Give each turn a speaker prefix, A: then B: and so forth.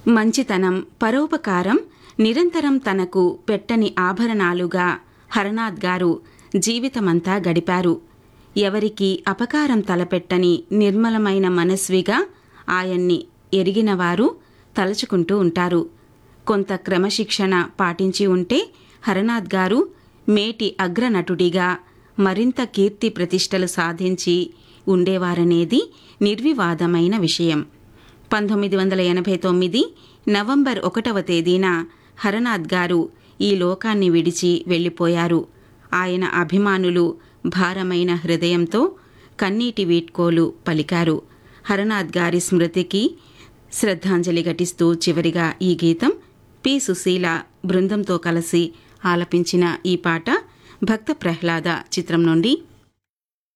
A: మంచితనం పరోపకారం నిరంతరం తనకు పెట్టని ఆభరణాలుగా హరనాథ్ గారు జీవితమంతా గడిపారు ఎవరికి అపకారం తలపెట్టని నిర్మలమైన మనస్విగా ఆయన్ని ఎరిగినవారు తలుచుకుంటూ ఉంటారు కొంత క్రమశిక్షణ పాటించి ఉంటే హరనాథ్ గారు మేటి అగ్రనటుడిగా మరింత కీర్తి ప్రతిష్టలు సాధించి ఉండేవారనేది నిర్వివాదమైన విషయం పంతొమ్మిది వందల ఎనభై తొమ్మిది నవంబర్ ఒకటవ తేదీన హరనాథ్ గారు ఈ లోకాన్ని విడిచి వెళ్ళిపోయారు ఆయన అభిమానులు భారమైన హృదయంతో కన్నీటి వీడ్కోలు పలికారు హరనాథ్ గారి స్మృతికి శ్రద్ధాంజలి ఘటిస్తూ చివరిగా ఈ గీతం పి సుశీల బృందంతో కలిసి ఆలపించిన ఈ పాట భక్త ప్రహ్లాద చిత్రం నుండి